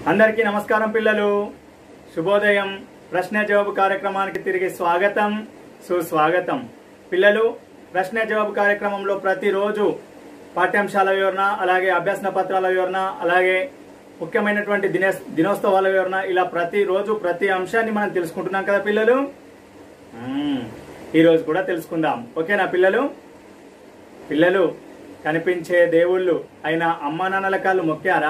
అందరికీ నమస్కారం పిల్లలు శుభోదయం ప్రశ్న జవాబు కార్యక్రమానికి తిరిగి స్వాగతం సుస్వాగతం పిల్లలు ప్రశ్న జవాబు కార్యక్రమంలో ప్రతిరోజు పాఠ్యాంశాల వివరణ అలాగే అభ్యసన పత్రాల వివరణ అలాగే ముఖ్యమైనటువంటి దిన దినోత్సవాల వివరణ ఇలా ప్రతిరోజు ప్రతి అంశాన్ని మనం తెలుసుకుంటున్నాం కదా పిల్లలు మ్మ్. ఈరోజు కూడా తెలుసుకుందాం ఓకేనా పిల్లలు పిల్లలు కనిపించే దేవుళ్ళు అయిన అమ్మా నాన్నల కాళ్ళు మొక్కారా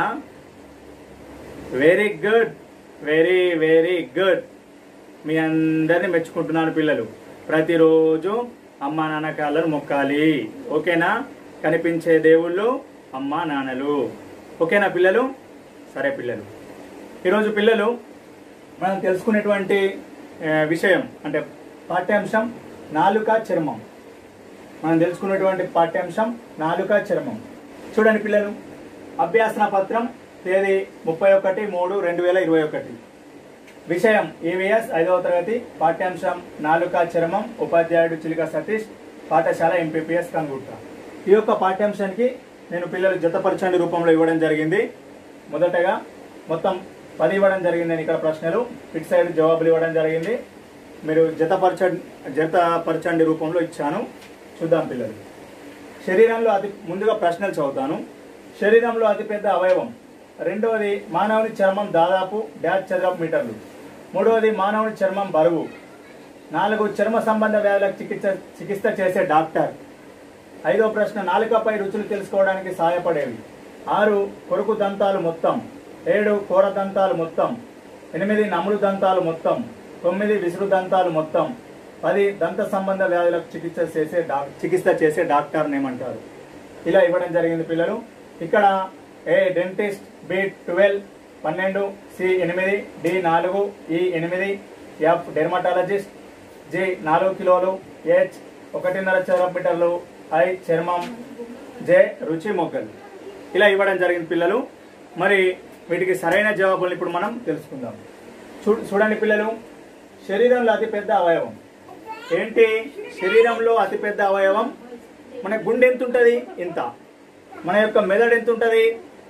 very good very very good మీ అందరిని మెచ్చుకుంటున్నాను పిల్లలు ప్రతిరోజు అమ్మా నాన్న కాళ్ళను మొక్కాలి ఓకేనా కనిపించే దేవుళ్ళు అమ్మా నాన్నలు ఓకేనా పిల్లలు సరే పిల్లలు ఈరోజు పిల్లలు మనం తెలుసుకునేటువంటి ఆ, విషయం అంటే పాఠ్యాంశం నాలుక చర్మం మనం తెలుసుకున్నటువంటి పాఠ్యాంశం నాలుక చర్మం చూడండి పిల్లలు అభ్యాసన పత్రం తేదీ ముప్పై ఒకటి మూడు రెండు వేల ఇరవై ఒకటి విషయం ఈవీఎస్ ఐదవ తరగతి పాఠ్యాంశం నాలుక చర్మం ఉపాధ్యాయుడు చిలిక సతీష్ పాఠశాల ఎంపీపీఎస్ కంగుట్ట ఈ యొక్క పాఠ్యాంశానికి నేను పిల్లలు జతపరచండి రూపంలో ఇవ్వడం జరిగింది మొదటగా మొత్తం పది ఇవ్వడం జరిగింది నేను ఇక్కడ ప్రశ్నలు ఇటు సైడ్ జవాబులు ఇవ్వడం జరిగింది మీరు జతపరచండి జతపరచండి రూపంలో ఇచ్చాను చూద్దాం పిల్లలు శరీరంలో అతి ముందుగా ప్రశ్నలు చదువుతాను శరీరంలో అతిపెద్ద అవయవం రెండవది మానవుని చర్మం దాదాపు డ్యాష్ చదరపు మీటర్లు మూడవది మానవుని చర్మం బరువు నాలుగు చర్మ సంబంధ వ్యాధులకు చికిత్స చికిత్స చేసే డాక్టర్ ఐదో ప్రశ్న నాలుకపై రుచులు తెలుసుకోవడానికి సహాయపడేవి ఆరు కొరుకు దంతాలు మొత్తం ఏడు కూర దంతాలు మొత్తం ఎనిమిది నములు దంతాలు మొత్తం తొమ్మిది విసురు దంతాలు మొత్తం పది దంత సంబంధ వ్యాధులకు చికిత్స చేసే డాక్ చికిత్స చేసే డాక్టర్ని ఏమంటారు ఇలా ఇవ్వడం జరిగింది పిల్లలు ఇక్కడ ఏ డెంటిస్ట్ బి ట్వెల్వ్ పన్నెండు సి ఎనిమిది డి నాలుగు ఈ ఎనిమిది ఎఫ్ డెర్మటాలజిస్ట్ జి నాలుగు కిలోలు హెచ్ ఒకటిన్నర చదరపు మీటర్లు ఐ చర్మం జే రుచి మొగ్గలు ఇలా ఇవ్వడం జరిగింది పిల్లలు మరి వీటికి సరైన జవాబులను ఇప్పుడు మనం తెలుసుకుందాం చూ చూడండి పిల్లలు శరీరంలో అతిపెద్ద అవయవం ఏంటి శరీరంలో అతిపెద్ద అవయవం మన గుండె ఎంత ఉంటుంది ఇంత మన యొక్క మెదడు ఎంత ఉంటుంది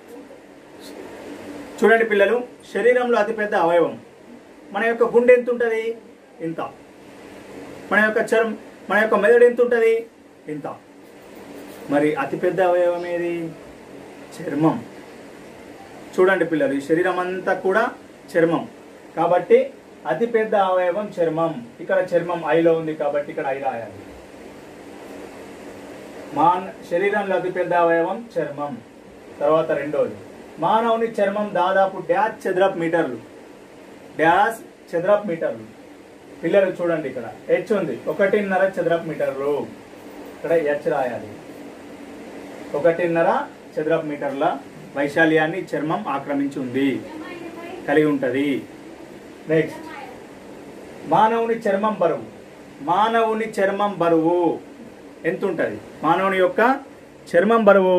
చూడండి పిల్లలు శరీరంలో అతిపెద్ద అవయవం మన యొక్క గుండె ఎంత ఉంటుంది ఇంత మన యొక్క చర్మ మన యొక్క మెదడు ఎంత ఉంటుంది ఇంత మరి అతిపెద్ద అవయవం ఏది చర్మం చూడండి పిల్లలు ఈ శరీరం అంతా కూడా చర్మం కాబట్టి అతిపెద్ద అవయవం చర్మం ఇక్కడ చర్మం ఐలో ఉంది కాబట్టి ఇక్కడ ఐ రాయాలి మాన్ శరీరంలో అతిపెద్ద అవయవం చర్మం తర్వాత రెండోది మానవుని చర్మం దాదాపు డ్యాష్ చదరపు మీటర్లు డ్యాష్ చదరపు మీటర్లు పిల్లలు చూడండి ఇక్కడ హెచ్ ఉంది ఒకటిన్నర చదరపు మీటర్లు ఇక్కడ హెచ్ రాయాలి ఒకటిన్నర చదరపు మీటర్ల వైశాల్యాన్ని చర్మం ఆక్రమించి ఉంది కలిగి ఉంటుంది నెక్స్ట్ మానవుని చర్మం బరువు మానవుని చర్మం బరువు ఎంత ఉంటుంది మానవుని యొక్క చర్మం బరువు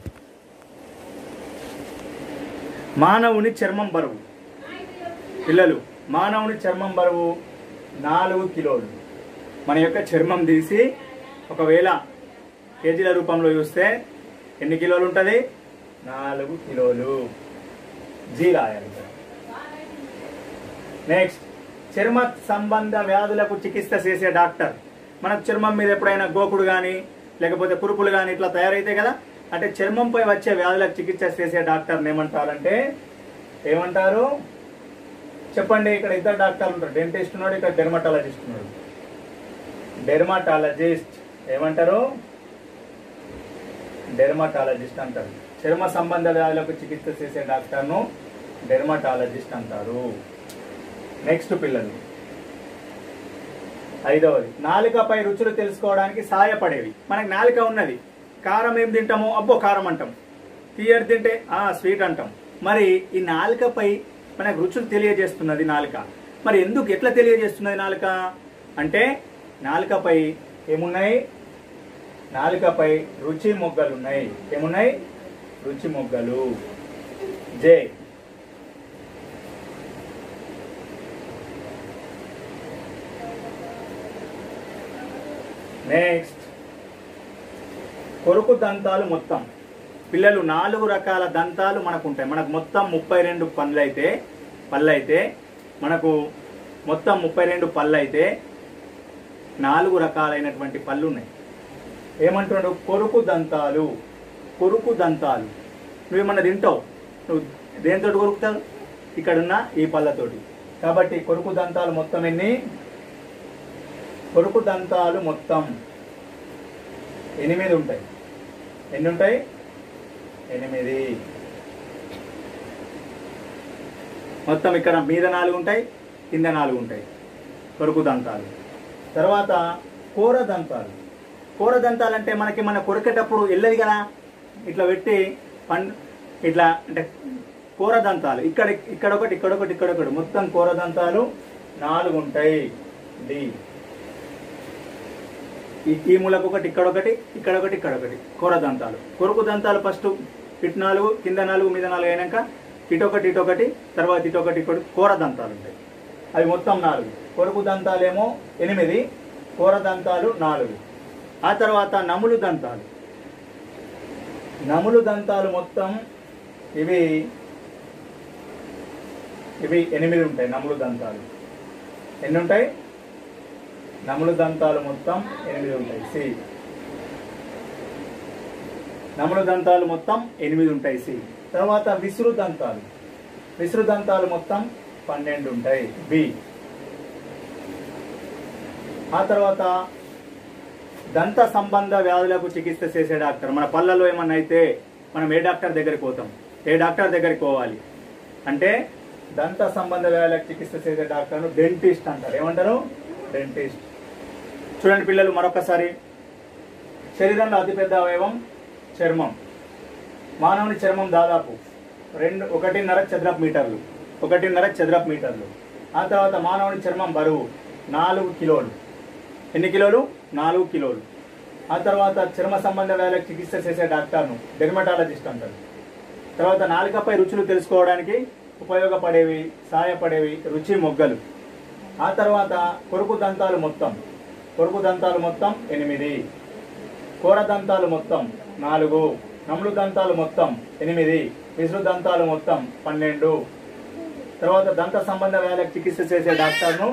మానవుని చర్మం బరువు పిల్లలు మానవుని చర్మం బరువు నాలుగు కిలోలు మన యొక్క చర్మం తీసి ఒకవేళ కేజీల రూపంలో చూస్తే ఎన్ని కిలోలు ఉంటుంది నాలుగు కిలోలు జీ రాయాలి ఇక్కడ. నెక్స్ట్ చర్మ సంబంధ వ్యాధులకు చికిత్స చేసే డాక్టర్ మనకు చర్మం మీద ఎప్పుడైనా గోకుడు కానీ లేకపోతే కురుపులు కానీ ఇట్లా తయారైతాయి కదా అంటే చర్మంపై వచ్చే వ్యాధులకు చికిత్స చేసే డాక్టర్ని ఏమంటారంటే ఏమంటారు చెప్పండి ఇక్కడ ఇద్దరు డాక్టర్లు ఉంటారు డెంటిస్ట్ ఉన్నాడు ఇక్కడ డెర్మటాలజిస్ట్ ఉన్నాడు డెర్మటాలజిస్ట్ ఏమంటారు డెర్మటాలజిస్ట్ అంటారు చర్మ సంబంధ వ్యాధులకు చికిత్స చేసే డాక్టర్ను డెర్మటాలజిస్ట్ అంటారు నెక్స్ట్ పిల్లలు ఐదవది నాలుకపై రుచులు తెలుసుకోవడానికి సహాయపడేవి మనకి నాలుక ఉన్నది కారం ఏం తింటామో అబ్బో కారం అంటాం తీయర్ తింటే ఆ స్వీట్ అంటాం మరి ఈ నాలుకపై మనకు రుచులు తెలియజేస్తున్నది నాలుక మరి ఎందుకు ఎట్లా తెలియజేస్తున్నది నాలుక అంటే నాలుకపై ఏమున్నాయి నాలుకపై రుచి మొగ్గలు ఉన్నాయి ఏమున్నాయి రుచి మొగ్గలు జే నెక్స్ట్ కొరుకు దంతాలు మొత్తం పిల్లలు నాలుగు రకాల దంతాలు మనకు ఉంటాయి మనకు మొత్తం ముప్పై రెండు పళ్ళు అయితే పళ్ళు అయితే మనకు మొత్తం ముప్పై రెండు పళ్ళు అయితే నాలుగు రకాలైనటువంటి పళ్ళు ఉన్నాయి ఏమంటున్నాడు కొరుకు దంతాలు కొరుకు దంతాలు నువ్వేమన్నా తింటావు నువ్వు దేంతో కొరుకుతావు ఇక్కడున్న ఈ పళ్ళతోటి కాబట్టి కొరుకు దంతాలు మొత్తం ఎన్ని కొరుకు దంతాలు మొత్తం ఎనిమిది ఉంటాయి ఎన్ని ఉంటాయి ఎనిమిది మొత్తం ఇక్కడ మీద నాలుగు ఉంటాయి కింద నాలుగు ఉంటాయి కొరుకు దంతాలు తర్వాత కూర దంతాలు కూర దంతాలు అంటే మనకి మన కొరికేటప్పుడు వెళ్ళదు కదా ఇట్లా పెట్టి పం ఇట్లా అంటే కూర దంతాలు ఇక్కడ ఇక్కడ ఒకటి ఇక్కడ ఒకటి ఇక్కడ ఒకటి మొత్తం కూర దంతాలు నాలుగు ఉంటాయి డి ఈ ఈ మూలకు ఒకటి ఇక్కడ ఒకటి ఇక్కడ ఒకటి ఇక్కడ ఒకటి కూర దంతాలు కొరుకు దంతాలు ఫస్ట్ ఇటు నాలుగు కింద నాలుగు మీద నాలుగు అయినాక ఇటొకటి ఇటొకటి తర్వాత ఇటొకటి ఇటొకటి కూర దంతాలు ఉంటాయి అవి మొత్తం నాలుగు కొరుకు దంతాలేమో ఎనిమిది కూర దంతాలు నాలుగు ఆ తర్వాత నములు దంతాలు నములు దంతాలు మొత్తం ఇవి ఇవి ఎనిమిది ఉంటాయి నములు దంతాలు ఎన్ని ఉంటాయి నములు దంతాలు మొత్తం ఎనిమిది ఉంటాయి సి నములు దంతాలు మొత్తం ఎనిమిది ఉంటాయి సి తర్వాత విసురు దంతాలు విసురు దంతాలు మొత్తం పన్నెండు ఉంటాయి బి ఆ తర్వాత దంత సంబంధ వ్యాధులకు చికిత్స చేసే డాక్టర్ మన పళ్ళలో ఏమన్నా అయితే మనం ఏ డాక్టర్ దగ్గరికి పోతాం ఏ డాక్టర్ దగ్గరికి పోవాలి అంటే దంత సంబంధ వ్యాధులకు చికిత్స చేసే డాక్టర్ను డెంటిస్ట్ అంటారు ఏమంటారు డెంటిస్ట్ చూడండి పిల్లలు మరొకసారి శరీరంలో అతిపెద్ద అవయవం చర్మం మానవుని చర్మం దాదాపు రెండు ఒకటిన్నర చదరపు మీటర్లు ఒకటిన్నర చదరపు మీటర్లు ఆ తర్వాత మానవుని చర్మం బరువు నాలుగు కిలోలు ఎన్ని కిలోలు నాలుగు కిలోలు ఆ తర్వాత చర్మ సంబంధ వ్యాధులకు చికిత్స చేసే డాక్టర్ను డెర్మటాలజిస్ట్ అంటారు తర్వాత నాలుకపై రుచులు తెలుసుకోవడానికి ఉపయోగపడేవి సహాయపడేవి రుచి మొగ్గలు ఆ తర్వాత కొరుకు దంతాలు మొత్తం కొరుకు దంతాలు మొత్తం ఎనిమిది కూర దంతాలు మొత్తం నాలుగు నములు దంతాలు మొత్తం ఎనిమిది విసురు దంతాలు మొత్తం పన్నెండు తర్వాత దంత సంబంధ వ్యాధులకు చికిత్స చేసే డాక్టర్ను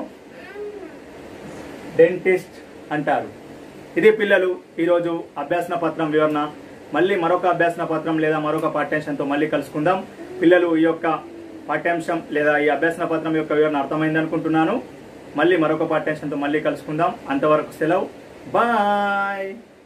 డెంటిస్ట్ అంటారు ఇది పిల్లలు ఈరోజు అభ్యాసన పత్రం వివరణ మళ్ళీ మరొక అభ్యాసన పత్రం లేదా మరొక పాఠ్యాంశంతో మళ్ళీ కలుసుకుందాం పిల్లలు ఈ యొక్క పాఠ్యాంశం లేదా ఈ అభ్యాసన పత్రం యొక్క వివరణ అర్థమైంది అనుకుంటున్నాను మళ్ళీ మరొక పాఠ్యాంశంతో మళ్ళీ కలుసుకుందాం అంతవరకు సెలవు బాయ్